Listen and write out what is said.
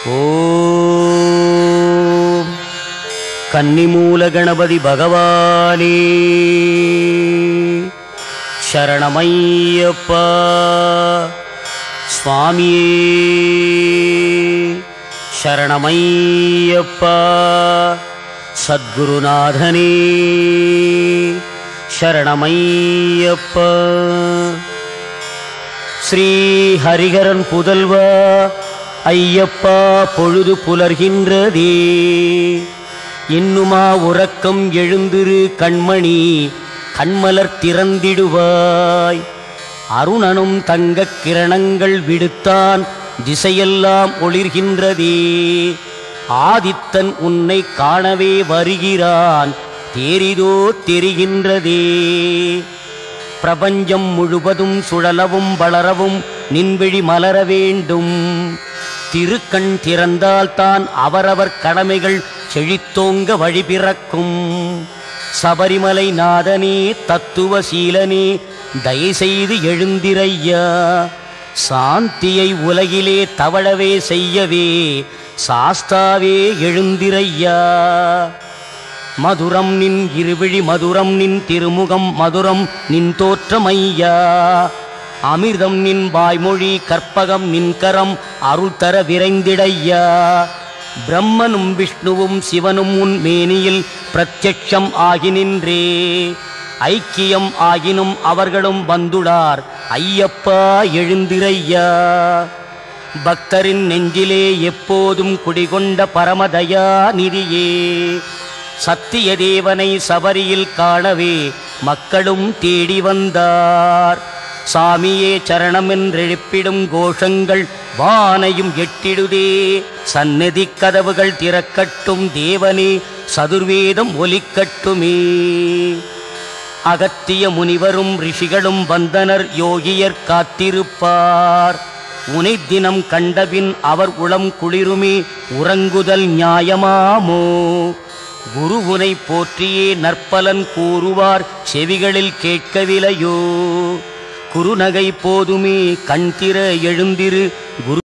ஓம் கன்னிமூல கணபதி பகவானே சரணமையப்பா சுவாமியே சரணமையப்பா சத்குருநாதனே சரணமையப்பா ஸ்ரீ ஹரிகரன் புதல்வா ஐயப்பா பொழுது புலர்கின்றதே இன்னுமா உறக்கம் எழுந்திரு கண்மணி கண்மலர் திறந்திடுவாய் அருணனும் தங்கக் கிரணங்கள் விடுத்தான் திசையெல்லாம் ஒளிர்கின்றதே ஆதித்தன் உன்னை காணவே வருகிறான் தேரிதோ தெரிகின்றதே பிரபஞ்சம் முழுவதும் சுழலவும் வளரவும் நின்விழி மலர வேண்டும் திருக்கண் திறந்தால்தான் அவரவர் கடமைகள் செழித்தோங்க வழி பிறக்கும் சபரிமலை நாதனே தத்துவ சீலனே தயைசெய்து எழுந்திரையா சாந்தியை உலகிலே தவழவே செய்யவே சாஸ்தாவே எழுந்திரையா மதுரம் நின் இருவிழி மதுரம் நின் திருமுகம் மதுரம் நின் தோற்றமையா அமிர்தம் நின் வாய்மொழி கற்பகம் நின் கரம் அருள் தர விரைந்திடையா பிரம்மனும் விஷ்ணுவும் சிவனும் உன் மேனியில் பிரத்யட்சம் ஆகி நின்றே ஐக்கியம் ஆகினும் அவர்களும் வந்துளார் ஐயப்பா எழுந்திரையா பக்தரின் நெஞ்சிலே எப்போதும் குடிகொண்ட பரமதயா நிதியே சத்திய தேவனை சபரியில் காணவே மக்களும் தேடி வந்தார் சாமியே சரணமென்றெழுப்பிடும் கோஷங்கள் வானையும் எட்டிடுதே சந்நிதி கதவுகள் திறக்கட்டும் தேவனே சதுர்வேதம் ஒலிக்கட்டுமே அகத்திய முனிவரும் ரிஷிகளும் வந்தனர் யோகியர் காத்திருப்பார் உனை தினம் கண்டபின் அவர் உளம் குளிருமே உறங்குதல் நியாயமாமோ குரு உனை போற்றியே நற்பலன் கூறுவார் செவிகளில் கேட்கவில்லையோ குருநகை போதுமே கண் திற எழுந்திரு குரு